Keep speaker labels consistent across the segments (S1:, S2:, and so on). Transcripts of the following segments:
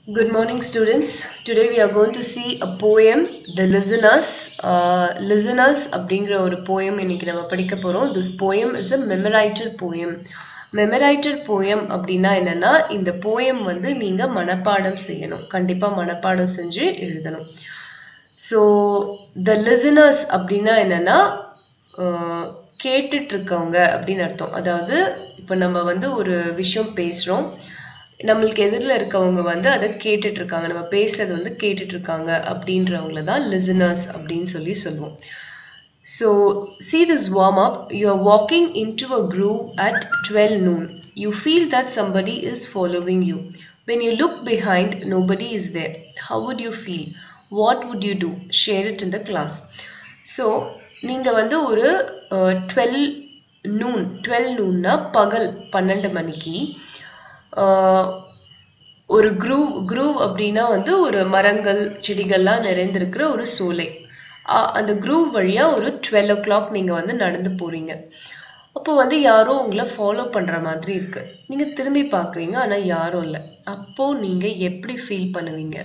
S1: Good morning, students. Today we are going to see a poem, The Listeners. Uh, listeners அப்படிங்கிற ஒரு poem இன்னைக்கு நம்ம படிக்க போறோம். This poem is a memorized poem. memorized poem அப்படின்னா என்னன்னா இந்த poem வந்து நீங்க மனப்பாடம் செய்யணும். கண்டிப்பா மனப்பாடம் செஞ்சு எழுதணும். ஸோ த லிசனர்ஸ் அப்படின்னா என்னன்னா ஆஹ் கேட்டுட்டு இருக்கவங்க அப்படின்னு அர்த்தம் அதாவது இப்போ நம்ம வந்து ஒரு விஷயம் பேசுறோம் நம்மளுக்கு எதிரில் இருக்கவங்க வந்து அதை கேட்டுட்டு இருக்காங்க நம்ம பேசுறது வந்து கேட்டுட்டு இருக்காங்க அப்படின்றவங்கள தான் லிசனர்ஸ் அப்படின்னு சொல்லி சொல்லுவோம் so see this warm up you are walking into a groove at 12 noon you feel that somebody is following you when you look behind nobody is there how would you feel what would you do share it in the class so நீங்கள் வந்து ஒரு twelve noon twelve நூன்னா பகல் பன்னெண்டு மணிக்கு ஆஹ், ஒரு groove groove அப்படின்னா வந்து ஒரு மரங்கள் செடிகள்லாம் நிறைந்திருக்கிற ஒரு சோலை ஆஹ், அந்த குரூவ் வழியா ஒரு டுவெல் ஓ கிளாக் நீங்கள் வந்து நடந்து போறீங்க அப்போ வந்து யாரோ உங்களை ஃபாலோ பண்ற மாதிரி இருக்கு நீங்க திரும்பி பார்க்குறீங்க ஆனா யாரும் இல்லை அப்போ நீங்க எப்படி ஃபீல் பண்ணுவீங்க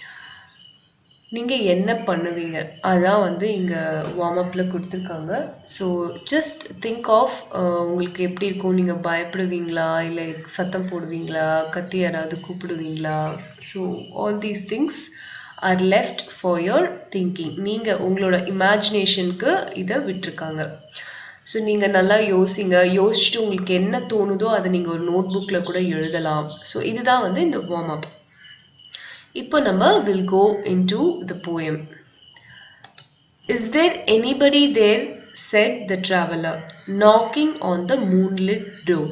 S1: நீங்க என்ன பண்ணுவீங்க அதான் வந்து இங்க வார்ம் அப்ல கொடுத்துருக்காங்க ஸோ ஜஸ்ட் திங்க் ஆஃப் உங்களுக்கு எப்படி இருக்கும் நீங்க பயப்படுவீங்களா இல்லை சத்தம் போடுவீங்களா கத்தி யாராவது கூப்பிடுவீங்களா so all these things are left for your thinking நீங்க உங்களோட இமேஜினேஷனுக்கு இதை விட்டுருக்காங்க ஸோ நீங்கள் நல்லா யோசிங்க யோசிச்சுட்டு உங்களுக்கு என்ன தோணுதோ அதை நீங்கள் ஒரு நோட் புக்கில் கூட எழுதலாம் ஸோ இதுதான் வந்து இந்த வார்ம் அப் இப்போ நம்ம will go into the poem is there anybody there said the traveller knocking on the moonlit door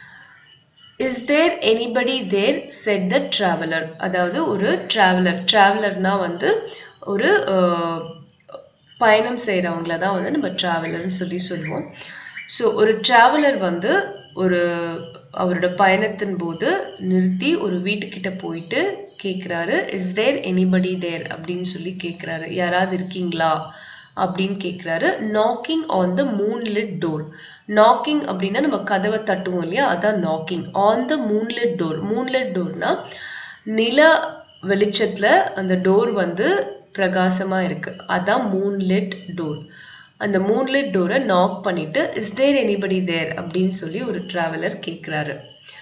S1: is there anybody there said the traveller அதாவது ஒரு ட்ராவலர் ட்ராவலர்னா வந்து ஒரு அஹ், பயணம் செய்கிறவங்கள தான் வந்து நம்ம ட்ராவலர்னு சொல்லி சொல்லுவோம் ஸோ ஒரு ட்ராவலர் வந்து ஒரு அவரோட பயணத்தின் போது நிறுத்தி ஒரு வீட்டுக்கிட்ட போயிட்டு கேட்குறாரு இஸ் தேர் எனிபடி தேர் அப்படின்னு சொல்லி கேட்குறாரு யாராவது இருக்கீங்களா அப்படின்னு கேட்குறாரு knocking on the moonlit door knocking அப்படின்னா நம்ம கதவை தட்டுவோம் இல்லையா அதான் knocking on the moonlit door moonlit டோர்னா நில வெளிச்சத்துல அந்த டோர் வந்து பிரகாசமா இருக்கு அதான் மூன்லிட் டோர் அந்த மூன்லிட் டோரை நாக் பண்ணிட்டு இஸ் தேர் எனிபடி தேர் அப்படின்னு சொல்லி ஒரு டிராவலர் கேட்குறாரு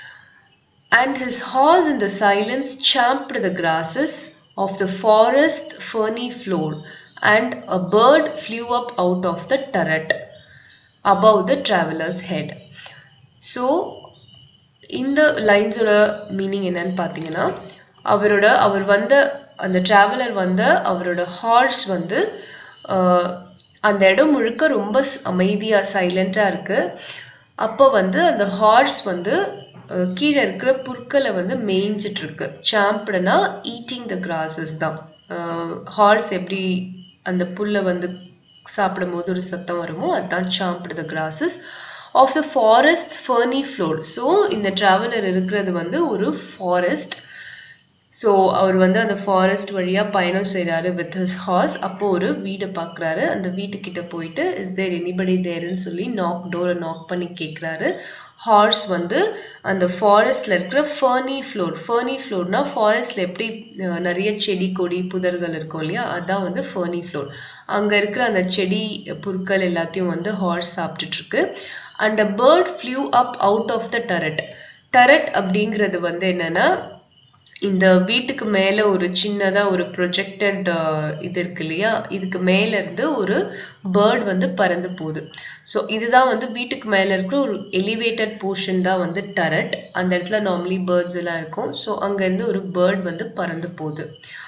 S1: and his horse in the silence champed the grasses of the forest ferny floor, and a bird flew up out of the turret above the traveler's head. So இந்த லைன்ஸோட meaning என்னன்னு பார்த்தீங்கன்னா அவரோட அவர் வந்த அந்த டிராவலர் வந்த அவரோட ஹார்ஸ் வந்து ஆஹ், அந்த இடம் முழுக்க ரொம்ப ஸ்- அமைதியா சைலண்டா இருக்கு அப்போ வந்து அந்த ஹார்ஸ் வந்து அஹ், கீழே இருக்கிற புற்களை வந்து மேய்ஞ்சிட்டு இருக்கு சாம்பிடுனா ஈட்டிங் த கிராசஸ் தான் ஹார்ஸ் எப்படி அந்த புல்லை வந்து சாப்பிடும் போது ஒரு சத்தம் வருமோ அதுதான் champed the grasses of the forest ferny floor so இந்த டிராவலர் இருக்கிறது வந்து ஒரு ஃபாரஸ்ட் ஸோ அவர் வந்து அந்த ஃபாரஸ்ட் வழியா பயணம் செய்றாரு வித் ஹிஸ் ஹார்ஸ் அப்போ ஒரு வீடை பார்க்குறாரு அந்த வீட்டுக்கிட்ட போயிட்டு இஸ் தேர் எனிபடி தேர்ன்னு சொல்லி நாக் டோரை நாக் பண்ணி கேட்குறாரு ஹார்ஸ் வந்து அந்த ஃபாரஸ்ட்ல இருக்கிற ஃபர்னி ஃப்ளோர் ஃபர்னி ஃப்ளோர்னா ஃபாரஸ்ட்ல எப்படி அஹ், நிறைய செடி கொடி புதர்கள் இருக்கும் இல்லையா அதான் வந்து ஃபர்னி ஃப்ளோர் அங்க இருக்கிற அந்த செடி புற்கள் எல்லாத்தையும் வந்து ஹார்ஸ் சாப்பிட்டுட்டு இருக்கு and a bird flew up out of the turret turret அப்படிங்கிறது வந்து என்னன்னா இந்த வீட்டுக்கு மேல ஒரு சின்னதா ஒரு ப்ரொஜெக்டட் இது இருக்கு இல்லையா இதுக்கு மேல இருந்து ஒரு பேர்ட் வந்து பறந்து போகுது ஸோ இதுதான் வந்து வீட்டுக்கு மேல இருக்கிற ஒரு எலிவேட்டட் போர்ஷன் தான் வந்து டரட் அந்த இடத்துல நார்மலி பேர்ட்ஸ் எல்லாம் இருக்கும் ஸோ அங்க இருந்து ஒரு பேர்ட் வந்து பறந்து போகுது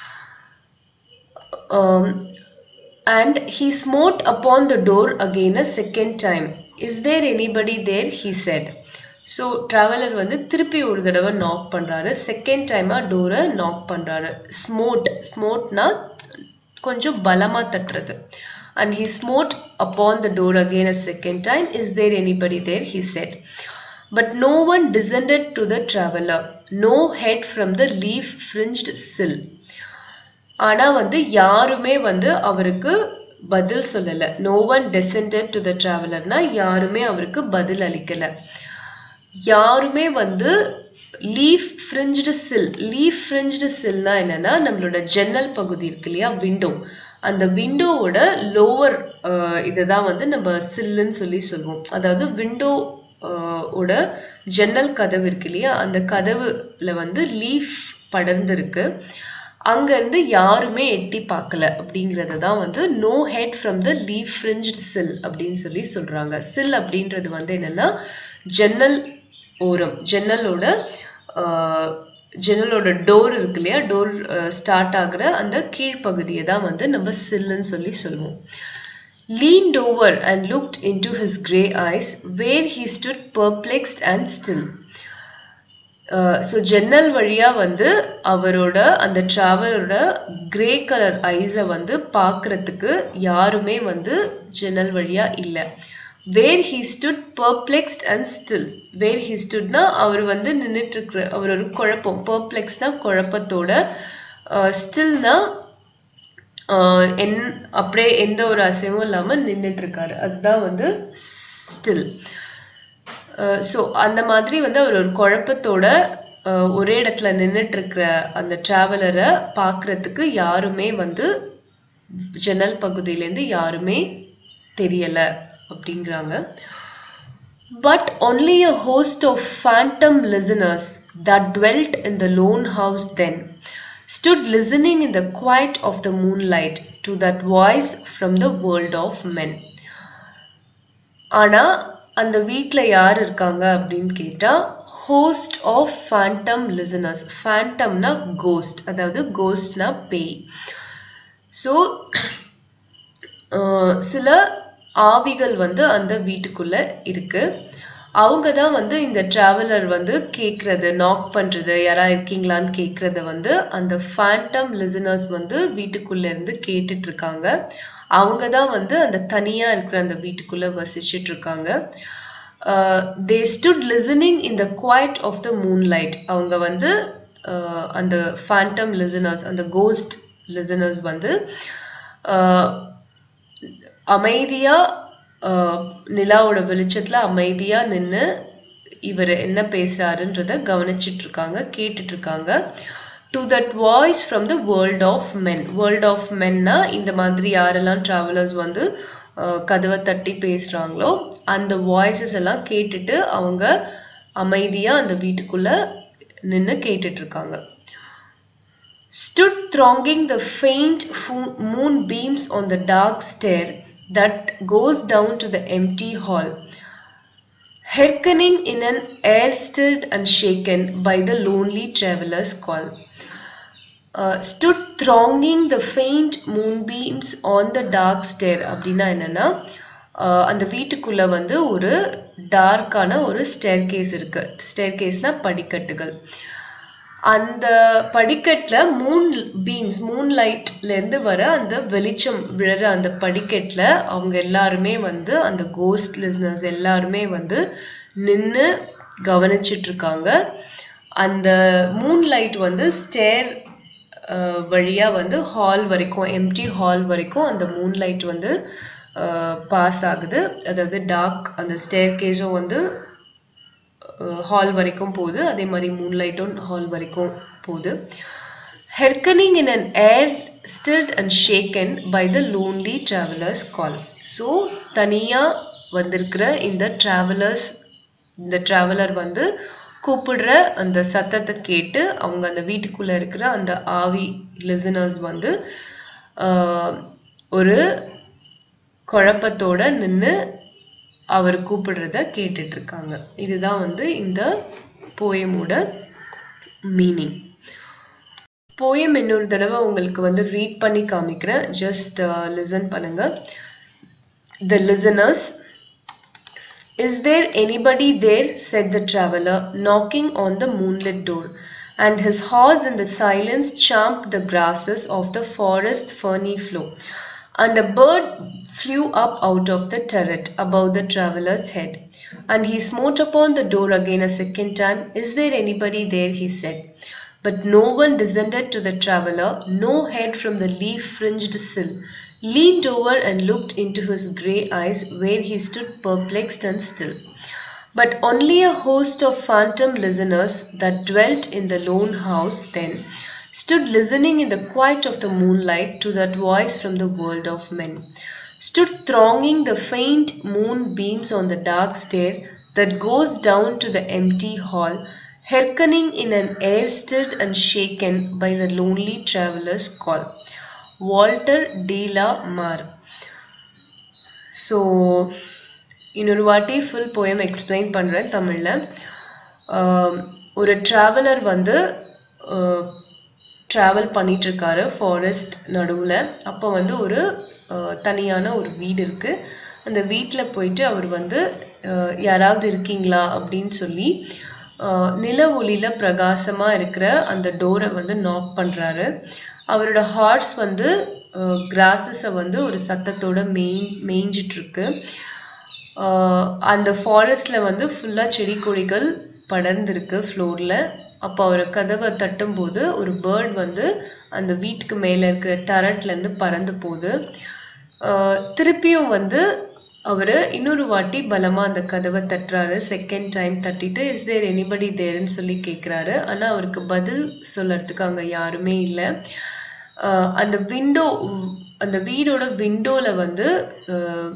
S1: um, and he smote upon the door again a second time. Is there anybody there? he said. So traveller வந்து திருப்பி ஒரு தடவை நாக் பண்றாரு செகண்ட் டைமா டோரை நாக் பண்றாரு ஸ்மோட் ஸ்மோட்னா கொஞ்சம் பலமா தட்டுறது and he smote upon the door again a second time is there anybody there he said but no one descended to the traveler no head from the leaf fringed sill ஆனா வந்து யாருமே வந்து அவருக்கு பதில் சொல்லல no one descended to the டிராவலர்னா யாருமே அவருக்கு பதில் அளிக்கல யாருமே வந்து லீஃப் ஃப்ரிஞ்ச்டு சில் லீஃப் ஃப்ரிஞ்ச்டு சில்னா என்னன்னா நம்மளோட ஜன்னல் பகுதி இருக்கு இல்லையா விண்டோ அந்த விண்டோவோட லோவர் இதை தான் வந்து நம்ம சில்லுன்னு சொல்லி சொல்லுவோம் அதாவது விண்டோ ஓட ஜன்னல் கதவு இருக்கு இல்லையா அந்த கதவுல வந்து லீஃப் படர்ந்திருக்கு அங்கேருந்து யாருமே எட்டி பார்க்கல அப்படிங்கிறது தான் வந்து no head from the leaf fringed sill அப்படின்னு சொல்லி சொல்கிறாங்க சில் அப்படின்றது வந்து என்னென்னா ஜன்னல் ஓரம் ஜன்னலோட ஜன்னலோட டோர் இருக்கு இல்லையா டோர் ஸ்டார்ட் ஆகுற அந்த கீழ்ப்பகுதியை தான் வந்து நம்ம சில்லுன்னு சொல்லி சொல்லுவோம் leaned over and looked into his grey eyes where he stood perplexed and still so ஜன்னல் வழியாக வந்து அவரோட அந்த ட்ராவலரோட கிரே கலர் ஐஸை வந்து பார்க்குறதுக்கு யாருமே வந்து ஜன்னல் வழியாக இல்லை where he stood perplexed and still where he ஸ்டுட்னா அவர் வந்து நின்றுட்டு இருக்கிற அவர் ஒரு குழப்பம் பர்ப்ளெக்ஸ்னா குழப்பத்தோட ஸ்டில்னா என் அப்படியே எந்த ஒரு அசைவும் இல்லாமல் நின்றுட்டு இருக்காரு அதுதான் வந்து ஸ்டில் ஸோ அந்த மாதிரி வந்து அவர் ஒரு குழப்பத்தோட ஒரே இடத்துல நின்றுட்டு இருக்கிற அந்த டிராவலரை பார்க்கறதுக்கு யாருமே வந்து ஜன்னல் பகுதியிலேருந்து யாருமே தெரியலை அப்படிங்கிறாங்க but only a host of phantom listeners that dwelt in the lone house then stood listening in the quiet of the moonlight to that voice from the world of men. ஆனா அந்த வீட்டில் யார் இருக்காங்க அப்படின்னு கேட்டால் ஹோஸ்ட் ஆஃப் ஃபேண்டம் லிசனர்ஸ் ஃபேண்டம்னா ghost அதாவது கோஸ்ட்னா பேய் ஸோ சில ஆவிகள் வந்து அந்த வீட்டுக்குள்ள இருக்கு அவங்க தான் வந்து இந்த டிராவலர் வந்து கேட்குறது நாக் பண்ணுறது யாரா இருக்கீங்களான்னு கேட்குறத வந்து அந்த ஃபேண்டம் லிசனர்ஸ் வந்து வீட்டுக்குள்ள இருந்து கேட்டுட்டு இருக்காங்க அவங்க தான் வந்து அந்த தனியாக இருக்கிற அந்த வீட்டுக்குள்ள வசிச்சுட்டு இருக்காங்க they stood listening in the quiet of the moonlight அவங்க வந்து அந்த ஃபேண்டம் லிசனர்ஸ் அந்த கோஸ்ட் லிசனர்ஸ் வந்து அமைதியாக நிலாவோட வெளிச்சத்தில் அமைதியாக நின்று இவர் என்ன பேசுகிறாருன்றத கவனிச்சிட்டு இருக்காங்க கேட்டுட்டு இருக்காங்க to that voice from the world of men world of மென்னா இந்த மாதிரி யாரெல்லாம் ட்ராவலர்ஸ் வந்து கதவை தட்டி பேசுகிறாங்களோ அந்த வாய்ஸஸ் எல்லாம் கேட்டுட்டு அவங்க அமைதியாக அந்த வீட்டுக்குள்ளே நின்று கேட்டுட்டு இருக்காங்க stood thronging the faint moon beams on the dark stair that goes down to the empty hall, hearkening in an air stilled and shaken by the lonely traveler's call. Uh, stood thronging the faint moonbeams on the dark stair அப்படின்னா என்னன்னா அந்த வீட்டுக்குள்ள வந்து ஒரு டார்க்கான ஒரு ஸ்டேர் கேஸ் இருக்கு ஸ்டேர் கேஸ்னா படிக்கட்டுகள் அந்த படிக்கட்டில் மூன் பீம்ஸ் மூன் லைட்லேருந்து வர அந்த வெளிச்சம் விழுற அந்த படிக்கட்டில் அவங்க எல்லாருமே வந்து அந்த கோஸ்ட் லிஸ்னர்ஸ் எல்லாருமே வந்து நின்று கவனிச்சிட்டு இருக்காங்க அந்த மூன் லைட் வந்து ஸ்டேர் வழியாக வந்து ஹால் வரைக்கும் எம்டி ஹால் வரைக்கும் அந்த மூன் லைட் வந்து பாஸ் ஆகுது அதாவது டார்க் அந்த ஸ்டேர் கேஸும் வந்து ஹால் வரைக்கும் போகுது அதே மாதிரி மூன் லைட்டும் ஹால் வரைக்கும் போகுது hearkening in an air stilled and shaken by the lonely traveller's call so தனியாக வந்திருக்கிற இந்த ட்ராவலர்ஸ் இந்த ட்ராவலர் வந்து கூப்பிடுற அந்த சத்தத்தை கேட்டு அவங்க அந்த வீட்டுக்குள்ளே இருக்கிற அந்த ஆவி லிசனர்ஸ் வந்து ஒரு குழப்பத்தோட நின்று அவர் கூப்பிடுறத கேட்டுட்டு இருக்காங்க இதுதான் வந்து இந்த போயமோட மீனிங் போயம் இன்னொரு தடவை உங்களுக்கு வந்து ரீட் பண்ணி காமிக்கிறேன் ஜஸ்ட் லிசன் பண்ணுங்க the listeners is there anybody there said the traveller knocking on the moonlit door and his horse in the silence champed the grasses of the forest ferny floor and a bird flew up out of the turret above the traveller's head. And he smote upon the door again a second time. Is there anybody there? he said. But no one descended to the traveller, no head from the leaf fringed sill, leaned over and looked into his grey eyes, where he stood perplexed and still. But only a host of phantom listeners that dwelt in the lone house then stood listening in the quiet of the moonlight to that voice from the world of men, stood thronging the faint moonbeams on the dark stair that goes down to the empty hall, hearkening in an air stirred and shaken by the lonely traveler's call. Walter de la Mar. So இன்னொரு வாட்டி full poem explain பண்ணுறேன் தமிழில் ஒரு traveller வந்து travel பண்ணிட்டு இருக்காரு forest நடுவில் அப்போ வந்து ஒரு அஹ், தனியான ஒரு வீடு இருக்கு அந்த வீட்டில் போயிட்டு அவர் வந்து அஹ், யாராவது இருக்கீங்களா அப்படின்னு சொல்லி அஹ், நில ஒளியில பிரகாசமா இருக்கிற அந்த டோரை வந்து நாக் பண்றாரு அவரோட ஹார்ஸ் வந்து கிராஸஸை வந்து ஒரு சத்தத்தோட மேய் மேய்ஞ்சிட்டு இருக்கு ஆஹ் அந்த ஃபாரஸ்ட்ல வந்து ஃபுல்லா செடி கொடிகள் படர்ந்திருக்கு ஃப்ளோர்ல அப்போ அவர் கதவை தட்டும்போது ஒரு பேர்ட் வந்து அந்த வீட்டுக்கு மேல இருக்கிற டரட்ல இருந்து பறந்து போகுது ஆஹ் திருப்பியும் வந்து அவரு இன்னொரு வாட்டி பலமா அந்த கதவை தட்டுறாரு செகண்ட் டைம் தட்டிட்டு இஸ் தேர் எனிபடி தேர்ன்னு சொல்லி கேக்குறாரு ஆனா அவருக்கு பதில் சொல்லறதுக்கு அங்க யாருமே இல்லை ஆஹ் அந்த விண்டோ அந்த வீடோட விண்டோல வந்து ஆஹ்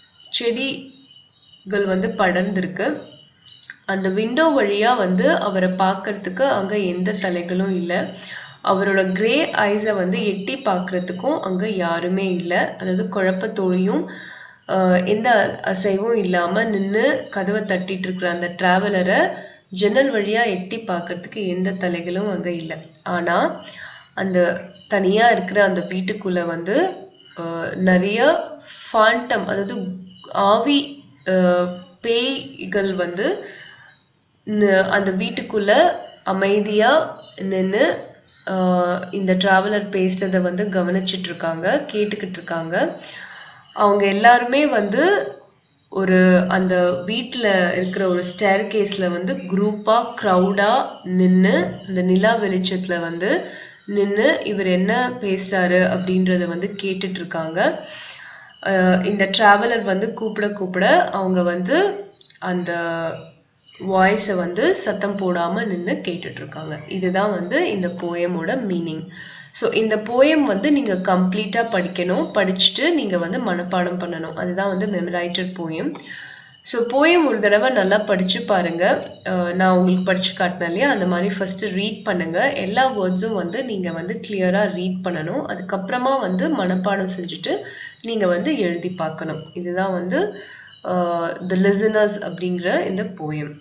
S1: செடிகள் வந்து படர்ந்திருக்கு அந்த விண்டோ வழியா வந்து அவரை பார்க்கறதுக்கு அங்க எந்த தலைகளும் இல்லை அவரோட கிரே ஐஸை வந்து எட்டி பார்க்கறதுக்கும் அங்க யாருமே இல்லை அதாவது குழப்பத்தோடையும் ஆஹ் எந்த அசைவும் இல்லாம நின்னு கதவை தட்டிட்டு இருக்கிற அந்த டிராவலரை ஜன்னல் வழியா எட்டி பார்க்கறதுக்கு எந்த தலைகளும் அங்க இல்லை ஆனா அந்த தனியா இருக்கிற அந்த வீட்டுக்குள்ள வந்து ஆஹ் நிறைய ஃபாண்டம் அதாவது ஆவி ஆஹ் பேய்கள் வந்து ந- அந்த வீட்டுக்குள்ள அமைதியா நின்னு ஆஹ் இந்த டிராவலர் பேசுறத வந்து கவனிச்சிட்டு இருக்காங்க கேட்டுக்கிட்டு இருக்காங்க அவங்க எல்லாருமே வந்து ஒரு அந்த வீட்ல இருக்கிற ஒரு ஸ்டேர் கேஸ்ல வந்து குரூப்பா க்ரௌடா நின்னு அந்த நிலா வெளிச்சத்துல வந்து நின்னு இவர் என்ன பேசுறாரு அப்படின்றத வந்து கேட்டுட்டு இருக்காங்க அஹ் இந்த டிராவலர் வந்து கூப்பிட கூப்பிட அவங்க வந்து அந்த வாய்ஸை வந்து சத்தம் போடாம நின்னு கேட்டுட்டு இருக்காங்க இதுதான் வந்து இந்த போயமோட மீனிங் ஸோ இந்த போயம் வந்து நீங்க கம்ப்ளீட்டா படிக்கணும் படிச்சுட்டு நீங்க வந்து மனப்பாடம் பண்ணணும் அதுதான் வந்து மெமரைட்டட் போயம் ஸோ போயம் ஒரு தடவை நல்லா படிச்சு பாருங்க அஹ் நான் உங்களுக்கு படிச்சு காட்டினேன் இல்லையா அந்த மாதிரி ஃபர்ஸ்ட் ரீட் பண்ணுங்க எல்லா வேர்ட்ஸும் வந்து நீங்க வந்து கிளியரா ரீட் பண்ணணும் அதுக்கப்புறமா வந்து மனப்பாடம் செஞ்சுட்டு நீங்க வந்து எழுதி பார்க்கணும் இதுதான் வந்து த லிசனர்ஸ் அப்படிங்கிற இந்த போயம்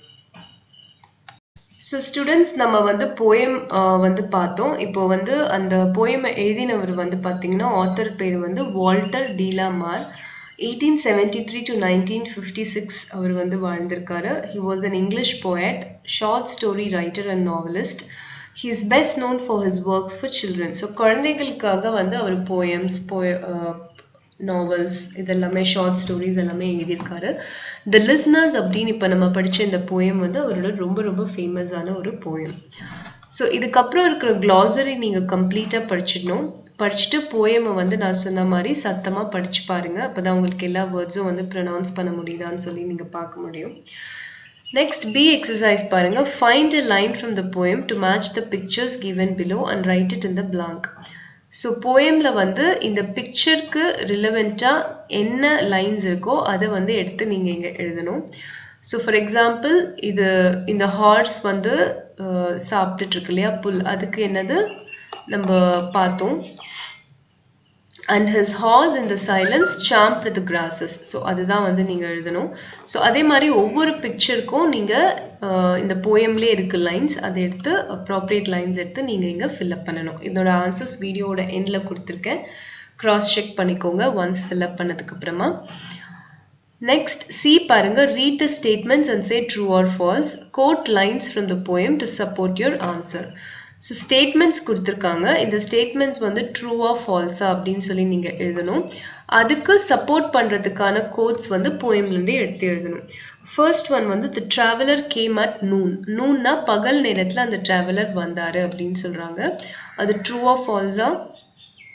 S1: ஸோ ஸ்டூடெண்ட்ஸ் நம்ம வந்து போயம் வந்து பார்த்தோம் இப்போ வந்து அந்த போயமை எழுதினவர் வந்து பார்த்தீங்கன்னா ஆத்தர் பேர் வந்து Walter de la Mare eighteen seventy three to nineteen fifty six அவர் வந்து வாழ்ந்திருக்காரு he was an English poet short story writer and novelist he is best known for his works for children so குழந்தைகளுக்காக வந்து அவர் போயம்ஸ் போய novels இதெல்லாமே short stories எல்லாமே எழுதியிருக்காரு த லிஸ்னர்ஸ் அப்படின்னு இப்போ நம்ம படிச்ச இந்த போயம் வந்து அவரோட ரொம்ப ரொம்ப ஃபேமஸான ஒரு போயம் ஸோ இதுக்கப்புறம் இருக்கிற glossary நீங்கள் கம்ப்ளீட்டாக படிச்சிடணும் படிச்சுட்டு போயமை வந்து நான் சொன்ன மாதிரி சத்தமாக படிச்சு பாருங்க அப்பதான் உங்களுக்கு எல்லா வேர்ட்ஸும் வந்து ப்ரொனவுன்ஸ் பண்ண முடியுதான்னு சொல்லி நீங்கள் பார்க்க முடியும் நெக்ஸ்ட் பி எக்ஸசைஸ் பாருங்க find a line from the poem to match the pictures given below and write it in the blank so போயம்ல வந்து இந்த பிக்சருக்கு ரிலவெண்ட்டாக என்ன லைன்ஸ் இருக்கோ அதை வந்து எடுத்து நீங்கள் இங்கே எழுதணும் ஸோ ஃபார் எக்ஸாம்பிள் இது இந்த ஹார்ஸ் வந்து அஹ், சாப்பிட்டுட்டு இருக்கு இல்லையா புல் அதுக்கு என்னது நம்ம பார்த்தோம் and his horse in the silence champ the grasses so அதுதான் வந்து நீங்கள் எழுதணும் ஸோ அதே மாதிரி ஒவ்வொரு பிக்சருக்கும் நீங்கள் இந்த போயம்லேயே இருக்கு லைன்ஸ் அதை எடுத்து அப்ராப்ரியேட் லைன்ஸ் எடுத்து நீங்கள் இங்கே ஃபில்அப் பண்ணணும் இதோட ஆன்சர்ஸ் வீடியோவோட எண்டில் கொடுத்துருக்கேன் கிராஸ் செக் பண்ணிக்கோங்க ஒன்ஸ் ஃபில்அப் பண்ணதுக்கு அப்புறமா நெக்ஸ்ட் சி பாருங்க read the statements and say true or false quote lines from the poem to support your answer so statements கொடுத்துருக்காங்க இந்த ஸ்டேட்மெண்ட்ஸ் வந்து ட்ரூவா ஃபால்ஸா அப்படின்னு சொல்லி நீங்கள் எழுதணும் அதுக்கு சப்போர்ட் பண்ணுறதுக்கான கோட்ஸ் வந்து போயம்லேருந்தே எடுத்து எழுதணும் ஃபர்ஸ்ட் ஒன் வந்து the traveller came at noon நூன்னா பகல் நேரத்தில் அந்த ட்ராவலர் வந்தார் அப்படின்னு சொல்கிறாங்க அது ட்ரூவா ஃபால்ஸா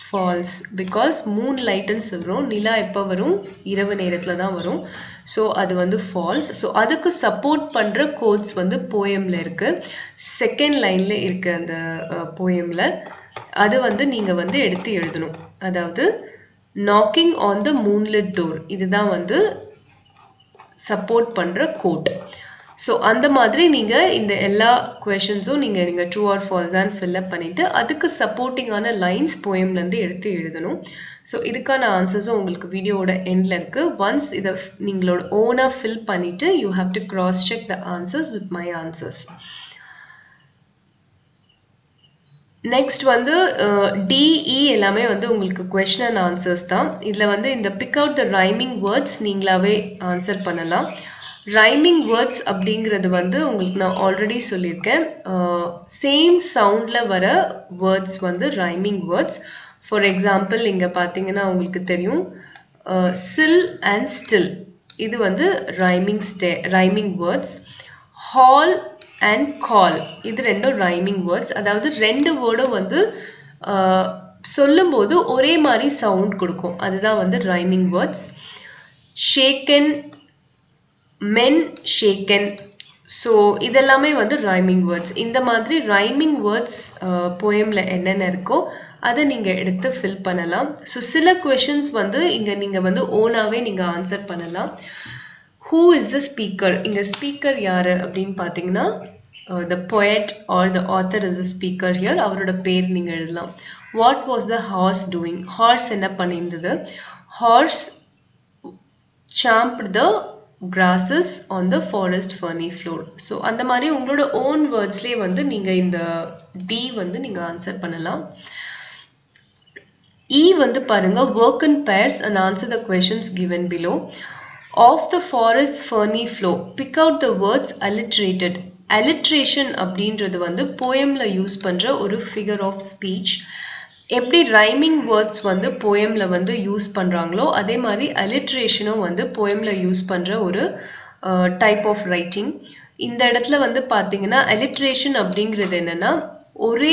S1: ஃபால்ஸ் பிகாஸ் மூன் லைட்டுன்னு சொல்கிறோம் நிலா எப்போ வரும் இரவு நேரத்தில் தான் வரும் ஸோ அது வந்து ஃபால்ஸ் ஸோ அதுக்கு சப்போர்ட் பண்ணுற கோட்ஸ் வந்து போயமில் இருக்குது செகண்ட் லைனில் இருக்குது அந்த போயமில் அது வந்து நீங்கள் வந்து எடுத்து எழுதணும் அதாவது knocking on the moonlit door இதுதான் வந்து சப்போர்ட் பண்ணுற கோட் ஸோ அந்த மாதிரி நீங்கள் இந்த எல்லா கொஷின்ஸும் நீங்கள் நீங்கள் ட்ரூ ஆர் ஃபால்ஸான்னு ஃபில்அப் பண்ணிவிட்டு அதுக்கு சப்போர்ட்டிங்கான லைன்ஸ் போயம்லேருந்து எடுத்து எழுதணும் ஸோ இதுக்கான ஆன்சர்ஸும் உங்களுக்கு வீடியோவோட எண்டில் இருக்குது ஒன்ஸ் இதை நீங்களோட ஓனாக ஃபில் பண்ணிவிட்டு you have to cross check the answers with my answers next வந்து டிஇ எல்லாமே வந்து உங்களுக்கு கொஷின் அண்ட் ஆன்சர்ஸ் தான் இதில் வந்து இந்த pick out the rhyming words நீங்களாவே ஆன்சர் பண்ணலாம் ரைமிங் வேர்ட்ஸ் அப்படிங்கிறது வந்து உங்களுக்கு நான் ஆல்ரெடி சொல்லியிருக்கேன் சேம் சவுண்டில் வர வேர்ட்ஸ் வந்து ரைமிங் வேர்ட்ஸ் ஃபார் எக்ஸாம்பிள் இங்கே பார்த்தீங்கன்னா உங்களுக்கு தெரியும் சில் அண்ட் ஸ்டில் இது வந்து rhyming stay rhyming words hall and call இது ரெண்டும் ரைமிங் வேர்ட்ஸ் அதாவது ரெண்டு வேர்டும் வந்து சொல்லும்போது ஒரே மாதிரி சவுண்ட் கொடுக்கும் அதுதான் வந்து rhyming words shaken men shaken so இதெல்லாமே வந்து ரைமிங் வேர்ட்ஸ் இந்த மாதிரி ரைமிங் வேர்ட்ஸ் போயமில் என்னென்ன இருக்கோ அதை நீங்கள் எடுத்து ஃபில் பண்ணலாம் ஸோ சில கொஷின்ஸ் வந்து இங்கே நீங்கள் வந்து ஓனாகவே நீங்கள் ஆன்சர் பண்ணலாம் ஹூ இஸ் த ஸ்பீக்கர் இங்கே ஸ்பீக்கர் யார் அப்படின்னு பார்த்தீங்கன்னா the poet or the author is the speaker here அவரோட பேர் நீங்கள் எழுதலாம் what was the horse doing horse என்ன பண்ணியிருந்தது horse champed the grasses on the forest ferny floor so அந்த மாதிரி உங்களோட ஓன் வேர்ட்ஸ்லேயே வந்து நீங்கள் இந்த டி வந்து நீங்கள் ஆன்சர் பண்ணலாம் இ வந்து பாருங்க work in pairs and answer the questions given below of the forest ferny floor pick out the words alliterated alliteration அப்படின்றது வந்து போயமில் யூஸ் பண்ணுற ஒரு ஃபிகர் ஆஃப் ஸ்பீச் எப்படி ரைமிங் வேர்ட்ஸ் வந்து போயமில் வந்து யூஸ் பண்ணுறாங்களோ அதே மாதிரி அலிட்ரேஷனும் வந்து போயமில் யூஸ் பண்ணுற ஒரு டைப் ஆஃப் ரைட்டிங் இந்த இடத்துல வந்து பார்த்தீங்கன்னா அலிட்ரேஷன் அப்படிங்கிறது என்னென்னா ஒரே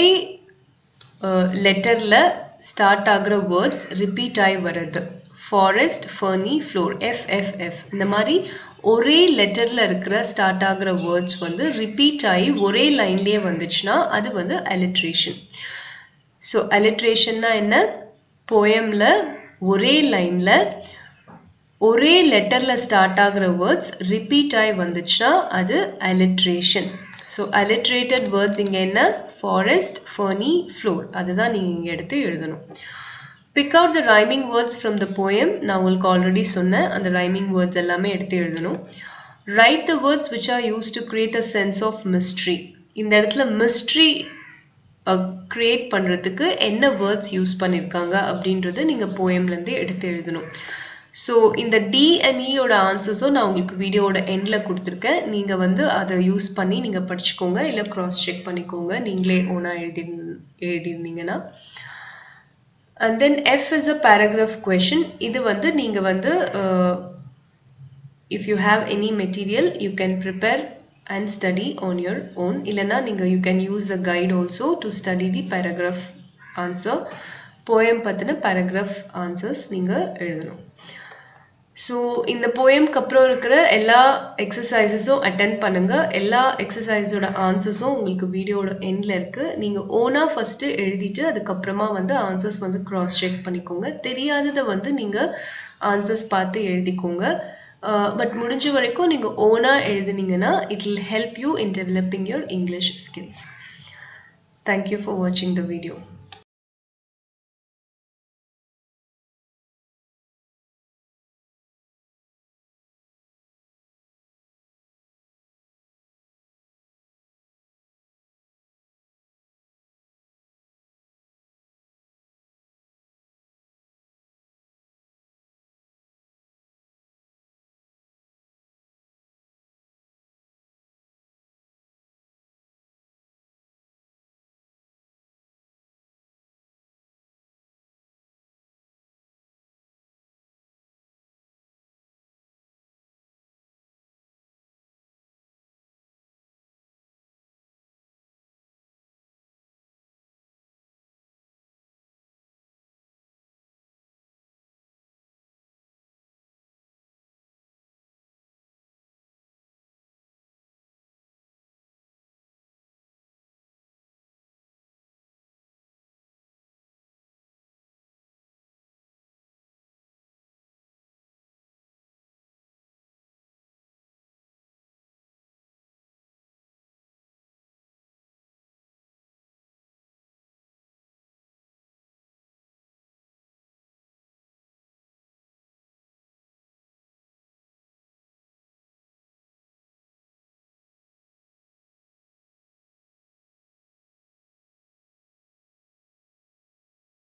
S1: லெட்டரில் ஸ்டார்ட் ஆகிற வேர்ட்ஸ் ரிப்பீட் ஆகி வர்றது ஃபாரஸ்ட் ஃபர்னி ஃப்ளோர் எஃப்எஃப்எஃப் இந்த மாதிரி ஒரே லெட்டரில் இருக்கிற ஸ்டார்ட் ஆகிற வேர்ட்ஸ் வந்து ரிப்பீட் ஆகி ஒரே லைன்லேயே வந்துச்சுன்னா அது வந்து அலிட்ரேஷன் ஸோ அலிட்ரேஷன்னா என்ன போயமில் ஒரே லைனில் ஒரே லெட்டரில் ஸ்டார்ட் ஆகிற வேர்ட்ஸ் ரிப்பீட் ஆகி வந்துச்சுன்னா அது அலிட்ரேஷன் ஸோ அலிட்ரேட்டட் வேர்ட்ஸ் இங்கே என்ன ஃபாரஸ்ட் ஃபர்னி ஃப்ளோர் அதுதான் நீங்கள் இங்கே எடுத்து எழுதணும் pick out the rhyming words from the poem நான் உங்களுக்கு ஆல்ரெடி சொன்னேன் அந்த ரைமிங் வேர்ட்ஸ் எல்லாமே எடுத்து எழுதணும் write the words which are use to create a sense of mystery இந்த இடத்துல மிஸ்ட்ரி க்ரியேட் பண்ணுறதுக்கு என்ன வேர்ட்ஸ் யூஸ் பண்ணியிருக்காங்க அப்படின்றது நீங்கள் போயம்லேருந்து எடுத்து எழுதணும் ஸோ இந்த டிஎன்இயோட ஆன்சர்ஸும் நான் உங்களுக்கு வீடியோவோட எண்டில் கொடுத்துருக்கேன் நீங்கள் வந்து அதை யூஸ் பண்ணி நீங்கள் படிச்சுக்கோங்க இல்லை க்ராஸ் செக் பண்ணிக்கோங்க நீங்களே ஓனாக எழுதி எழுதியிருந்தீங்கன்னா and then F is a paragraph question இது வந்து நீங்கள் வந்து if you have any material you can prepare and study on your own இல்லைனா நீங்கள் you can use the guide also to study the paragraph answer poem பற்றின paragraph answers நீங்கள் எழுதணும் so இந்த போயம்க்கு அப்புறம் இருக்கிற எல்லா எக்ஸசைசஸும் அட்டன் பண்ணுங்கள் எல்லா எக்ஸசைஸோட ஆன்சர்ஸும் உங்களுக்கு வீடியோட எண்டில் இருக்குது நீங்கள் ஓனாக ஃபஸ்ட்டு எழுதிட்டு அதுக்கப்புறமா வந்து ஆன்சர்ஸ் வந்து க்ராஸ் செக் பண்ணிக்கோங்க தெரியாததை வந்து நீங்கள் ஆன்சர்ஸ் பார்த்து எழுதிக்கோங்க பட் முடிஞ்ச வரைக்கும் நீங்கள் ஓனாக எழுதுனீங்கன்னா it will help you in developing your English skills thank you for வாட்சிங் த வீடியோ